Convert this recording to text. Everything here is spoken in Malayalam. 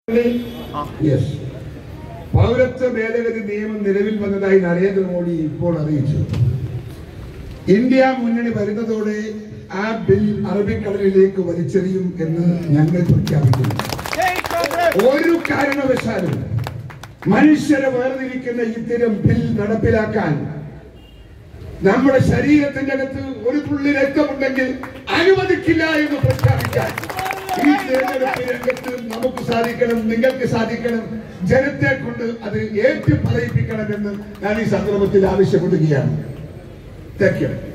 യെസ് പൗരത്വ ഭേദഗതി നിയമം നിലവിൽ വന്നതായി നരേന്ദ്രമോദി ഇപ്പോൾ അറിയിച്ചു ഇന്ത്യ മുന്നണി വരുന്നതോടെ ആ ബിൽ അറബിക്കടലിലേക്ക് വലിച്ചെറിയും എന്ന് ഞങ്ങൾ പ്രഖ്യാപിക്കുന്നു ഒരു കാരണവശാലും മനുഷ്യരെ വേർതിരിക്കുന്ന ഇത്തരം ബിൽ നടപ്പിലാക്കാൻ നമ്മുടെ ശരീരത്തിന്റെ അകത്ത് ഒരു തുള്ളി രക്തമുണ്ടെങ്കിൽ അനുവദിക്കില്ല എന്ന് പ്രഖ്യാപിക്കാൻ ഈ തെരഞ്ഞെടുപ്പ് രംഗത്ത് നമുക്ക് സാധിക്കണം നിങ്ങൾക്ക് സാധിക്കണം ജനത്തെ കൊണ്ട് അത് ഏറ്റു പറയിപ്പിക്കണമെന്ന് ഞാൻ ഈ സന്ദർഭത്തിൽ ആവശ്യപ്പെടുകയാണ് താങ്ക് യു